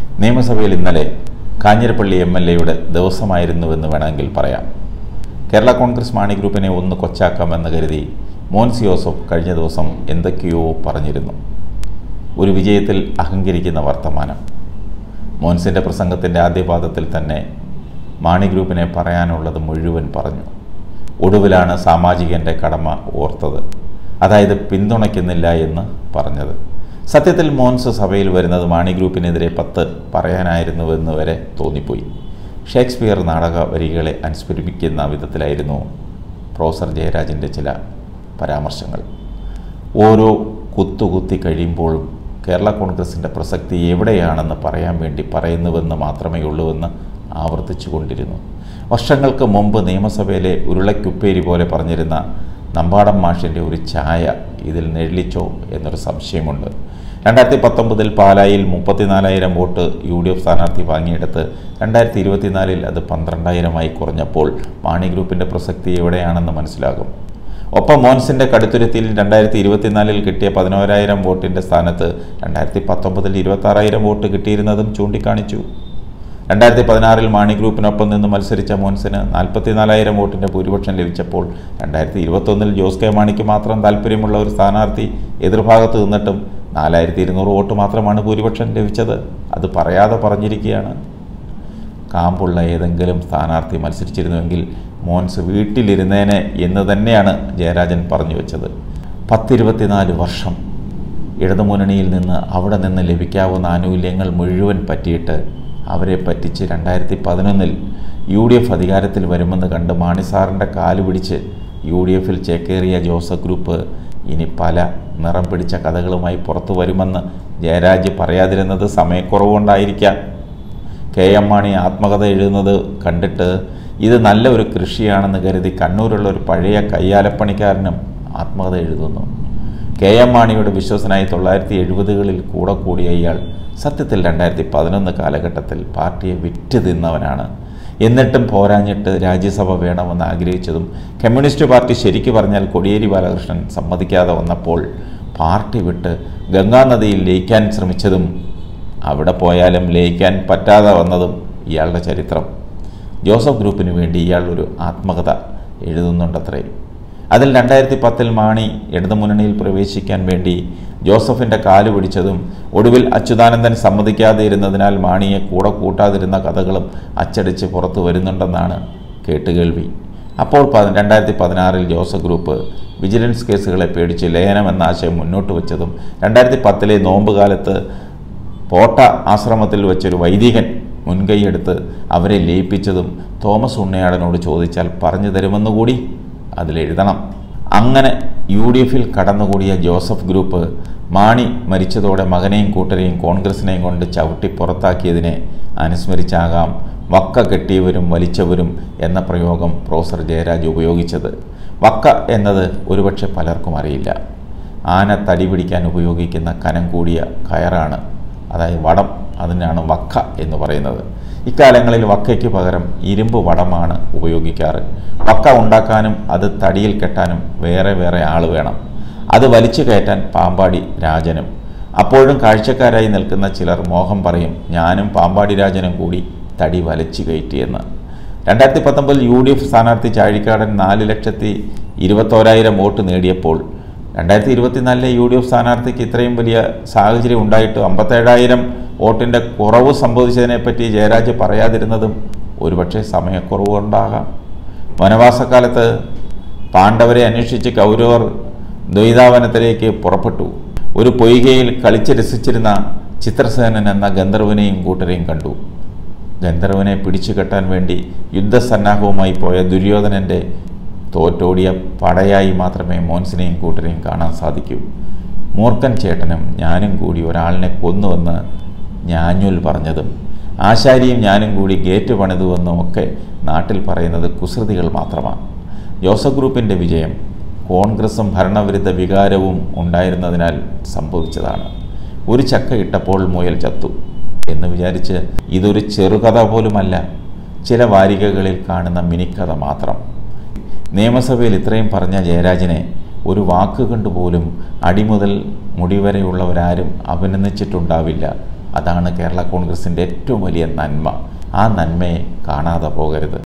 നിയമസഭയിൽ ഇന്നലെ Kanjirappally M L എയുടെ ദിവസമായിരുന്നുവെന്ന് വേണമെങ്കിൽ പറയാം കേരള കോൺഗ്രസ് മാണി ഗ്രൂപ്പിനെ ഒന്ന് കൊച്ചാക്കാമെന്ന് കരുതി മോൻസ് ജോസഫ് കഴിഞ്ഞ ദിവസം എന്തൊക്കെയോ പറഞ്ഞിരുന്നു ഒരു വിജയത്തിൽ അഹങ്കരിക്കുന്ന വർത്തമാനം മോൻസിൻ്റെ പ്രസംഗത്തിൻ്റെ ആദ്യപാദത്തിൽ തന്നെ മാണി ഗ്രൂപ്പിനെ പറയാനുള്ളത് മുഴുവൻ പറഞ്ഞു ഒടുവിലാണ് സാമാജികൻ്റെ കടമ ഓർത്തത് അതായത് പിന്തുണയ്ക്കുന്നില്ല എന്ന് പറഞ്ഞത് സത്യത്തിൽ മോൻസ് സഭയിൽ വരുന്നത് മാണി ഗ്രൂപ്പിനെതിരെ പത്ത് പറയാനായിരുന്നുവെന്ന് വരെ തോന്നിപ്പോയി ഷേക്സ്പിയർ നാടക വരികളെ അനുസ്മരിപ്പിക്കുന്ന വിധത്തിലായിരുന്നു പ്രൊഫസർ ജയരാജിൻ്റെ ചില പരാമർശങ്ങൾ ഓരോ കുത്തുകുത്തി കഴിയുമ്പോഴും കേരള കോൺഗ്രസിൻ്റെ പ്രസക്തി എവിടെയാണെന്ന് പറയാൻ വേണ്ടി പറയുന്നുവെന്ന് മാത്രമേ ഉള്ളൂവെന്ന് ആവർത്തിച്ചു കൊണ്ടിരുന്നു വർഷങ്ങൾക്ക് മുമ്പ് നിയമസഭയിലെ ഉരുളക്കുപ്പേരി പോലെ പറഞ്ഞിരുന്ന നമ്പാടം മാഷിൻ്റെ ഒരു ഛായ ഇതിൽ നെള്ളിച്ചോ എന്നൊരു സംശയമുണ്ട് രണ്ടായിരത്തി പത്തൊമ്പതിൽ പാലായിൽ മുപ്പത്തിനാലായിരം വോട്ട് യു ഡി എഫ് സ്ഥാനാർത്ഥി വാങ്ങിയെടുത്ത് രണ്ടായിരത്തി ഇരുപത്തിനാലിൽ അത് പന്ത്രണ്ടായിരമായി കുറഞ്ഞപ്പോൾ മാണി ഗ്രൂപ്പിൻ്റെ പ്രസക്തി എവിടെയാണെന്ന് മനസ്സിലാകും ഒപ്പം മോൻസിൻ്റെ കടുത്തുരുത്തിയിൽ രണ്ടായിരത്തി ഇരുപത്തിനാലിൽ കിട്ടിയ പതിനോരായിരം വോട്ടിൻ്റെ സ്ഥാനത്ത് രണ്ടായിരത്തി പത്തൊമ്പതിൽ ഇരുപത്താറായിരം വോട്ട് കിട്ടിയിരുന്നതും ചൂണ്ടിക്കാണിച്ചു രണ്ടായിരത്തി പതിനാറിൽ മാണി ഗ്രൂപ്പിനൊപ്പം നിന്ന് മത്സരിച്ച മോൻസിന് നാൽപ്പത്തിനാലായിരം വോട്ടിൻ്റെ ഭൂരിപക്ഷം ലഭിച്ചപ്പോൾ രണ്ടായിരത്തി ഇരുപത്തൊന്നിൽ ജോസ് കെ മാണിക്ക് മാത്രം താല്പര്യമുള്ള ഒരു സ്ഥാനാർത്ഥി എതിർഭാഗത്ത് നിന്നിട്ടും നാലായിരത്തി ഇരുന്നൂറ് വോട്ട് മാത്രമാണ് ഭൂരിപക്ഷം ലഭിച്ചത് അത് പറയാതെ പറഞ്ഞിരിക്കുകയാണ് കാമ്പുള്ള ഏതെങ്കിലും സ്ഥാനാർത്ഥി മത്സരിച്ചിരുന്നുവെങ്കിൽ മോൻസ് വീട്ടിലിരുന്നേനെ എന്ന് തന്നെയാണ് ജയരാജൻ പറഞ്ഞു വെച്ചത് പത്തിരുപത്തിനാല് വർഷം ഇടതുമുന്നണിയിൽ നിന്ന് അവിടെ നിന്ന് ലഭിക്കാവുന്ന ആനുകൂല്യങ്ങൾ മുഴുവൻ പറ്റിയിട്ട് അവരെ പറ്റിച്ച് രണ്ടായിരത്തി പതിനൊന്നിൽ യു ഡി എഫ് അധികാരത്തിൽ വരുമെന്ന് കണ്ട് മാണിസാറിൻ്റെ കാല് പിടിച്ച് യു ഡി എഫിൽ ചേക്കേറിയ ജോസഫ് ഗ്രൂപ്പ് ഇനി പല നിറം പിടിച്ച കഥകളുമായി പുറത്തു വരുമെന്ന് ജയരാജ് പറയാതിരുന്നത് സമയക്കുറവുകൊണ്ടായിരിക്കാം കെ എം മാണി ആത്മകഥ എഴുതുന്നത് കണ്ടിട്ട് ഇത് നല്ല ഒരു കൃഷിയാണെന്ന് കരുതി കണ്ണൂരുള്ള ഒരു പഴയ കയ്യാലപ്പണിക്കാരനും ആത്മകഥ എഴുതുന്നു കെ എം മാണിയുടെ വിശ്വസനായി തൊള്ളായിരത്തി എഴുപതുകളിൽ കൂടെ കൂടിയ ഇയാൾ സത്യത്തിൽ രണ്ടായിരത്തി പതിനൊന്ന് കാലഘട്ടത്തിൽ പാർട്ടിയെ വിറ്റ് തിന്നവനാണ് എന്നിട്ടും പോരാഞ്ഞിട്ട് രാജ്യസഭ വേണമെന്ന് ആഗ്രഹിച്ചതും കമ്മ്യൂണിസ്റ്റ് പാർട്ടി ശരിക്കു പറഞ്ഞാൽ കോടിയേരി ബാലകൃഷ്ണൻ സമ്മതിക്കാതെ വന്നപ്പോൾ പാർട്ടി വിട്ട് ഗംഗാനദിയിൽ ലയിക്കാൻ ശ്രമിച്ചതും അവിടെ പോയാലും ലയിക്കാൻ പറ്റാതെ വന്നതും ഇയാളുടെ ചരിത്രം ജോസഫ് ഗ്രൂപ്പിന് വേണ്ടി ഇയാൾ ഒരു ആത്മകഥ എഴുതുന്നുണ്ടത്രേ അതിൽ രണ്ടായിരത്തി പത്തിൽ മാണി ഇടതുമുന്നണിയിൽ പ്രവേശിക്കാൻ വേണ്ടി ജോസഫിൻ്റെ കാല് പിടിച്ചതും ഒടുവിൽ അച്യുതാനന്ദൻ സമ്മതിക്കാതെ ഇരുന്നതിനാൽ മാണിയെ കൂടെ കൂട്ടാതിരുന്ന കഥകളും അച്ചടിച്ച് പുറത്തു വരുന്നുണ്ടെന്നാണ് കേട്ടുകേൾവി അപ്പോൾ പ രണ്ടായിരത്തി പതിനാറിൽ ജോസഫ് ഗ്രൂപ്പ് വിജിലൻസ് കേസുകളെ പേടിച്ച് ലയനം എന്ന ആശയം മുന്നോട്ട് വെച്ചതും രണ്ടായിരത്തി പത്തിലെ നോമ്പ് കാലത്ത് പോട്ട ആശ്രമത്തിൽ വെച്ചൊരു വൈദികൻ മുൻകൈയെടുത്ത് അവരെ ലയിപ്പിച്ചതും തോമസ് ഉണ്ണയാടനോട് ചോദിച്ചാൽ പറഞ്ഞു തരുമെന്നുകൂടി അതിലെഴുതണം അങ്ങനെ യു ഡി എഫിൽ കടന്നുകൂടിയ ജോസഫ് ഗ്രൂപ്പ് മാണി മരിച്ചതോടെ മകനെയും കൂട്ടരെയും കോൺഗ്രസിനെയും കൊണ്ട് ചവിട്ടി പുറത്താക്കിയതിനെ അനുസ്മരിച്ചാകാം വക്ക കെട്ടിയവരും വലിച്ചവരും എന്ന പ്രയോഗം പ്രൊഫസർ ജയരാജ് ഉപയോഗിച്ചത് വക്ക എന്നത് ഒരുപക്ഷെ പലർക്കും അറിയില്ല ആന തടി പിടിക്കാൻ ഉപയോഗിക്കുന്ന കനം കൂടിയ കയറാണ് അതായത് വടം അതിനാണ് വക്ക എന്ന് പറയുന്നത് ഇക്കാലങ്ങളിൽ വക്കയ്ക്ക് പകരം ഇരുമ്പ് വടമാണ് ഉപയോഗിക്കാറ് വക്ക ഉണ്ടാക്കാനും അത് തടിയിൽ കെട്ടാനും വേറെ വേറെ ആൾ വേണം അത് വലിച്ചു കയറ്റാൻ പാമ്പാടി രാജനും അപ്പോഴും കാഴ്ചക്കാരായി നിൽക്കുന്ന ചിലർ മോഹം പറയും ഞാനും പാമ്പാടി രാജനും കൂടി തടി വലിച്ചു കയറ്റിയെന്ന് രണ്ടായിരത്തി പത്തൊമ്പതിൽ യു ഡി എഫ് സ്ഥാനാർത്ഥി ചാഴിക്കാടൻ നാല് ലക്ഷത്തി ഇരുപത്തോരായിരം വോട്ട് നേടിയപ്പോൾ രണ്ടായിരത്തി ഇരുപത്തിനാലിലെ യു ഡി എഫ് സ്ഥാനാർത്ഥിക്ക് ഇത്രയും വലിയ സാഹചര്യം ഉണ്ടായിട്ട് അമ്പത്തേഴായിരം വോട്ടിൻ്റെ കുറവ് സംഭവിച്ചതിനെപ്പറ്റി ജയരാജ് പറയാതിരുന്നതും ഒരുപക്ഷെ സമയക്കുറവ് കൊണ്ടാകാം വനവാസക്കാലത്ത് പാണ്ഡവരെ അന്വേഷിച്ച് കൗരവർ ദ്വൈതാവനത്തിലേക്ക് പുറപ്പെട്ടു ഒരു പൊയ്കയിൽ കളിച്ച് രസിച്ചിരുന്ന ചിത്രസേനൻ എന്ന ഗന്ധർവനെയും കൂട്ടരെയും കണ്ടു ഗന്ധർവനെ പിടിച്ചു കെട്ടാൻ വേണ്ടി യുദ്ധസന്നാഹവുമായി പോയ ദുര്യോധനൻ്റെ തോറ്റോടിയ പടയായി മാത്രമേ മോൻസിനെയും കൂട്ടരെയും കാണാൻ സാധിക്കൂ മൂർഖൻ ചേട്ടനും ഞാനും കൂടി ഒരാളിനെ കൊന്നുവെന്ന് ഞാഞ്ഞൂൽ പറഞ്ഞതും ആശാരിയും ഞാനും കൂടി ഗേറ്റ് പണിതുവെന്നും ഒക്കെ നാട്ടിൽ പറയുന്നത് കുസൃതികൾ മാത്രമാണ് ജോസഫ് ഗ്രൂപ്പിൻ്റെ വിജയം കോൺഗ്രസും ഭരണവിരുദ്ധ വികാരവും ഉണ്ടായിരുന്നതിനാൽ സംഭവിച്ചതാണ് ഒരു ചക്ക ഇട്ടപ്പോൾ മുയൽ ചത്തു എന്ന് വിചാരിച്ച് ഇതൊരു ചെറുകഥ പോലുമല്ല ചില വാരികകളിൽ കാണുന്ന മിനിക്കഥ മാത്രം നിയമസഭയിൽ ഇത്രയും പറഞ്ഞ ജയരാജനെ ഒരു വാക്ക് കണ്ടുപോലും അടിമുതൽ മുടിവരെയുള്ളവരാരും അഭിനന്ദിച്ചിട്ടുണ്ടാവില്ല അതാണ് കേരള കോൺഗ്രസിൻ്റെ ഏറ്റവും വലിയ നന്മ ആ നന്മയെ കാണാതെ പോകരുത്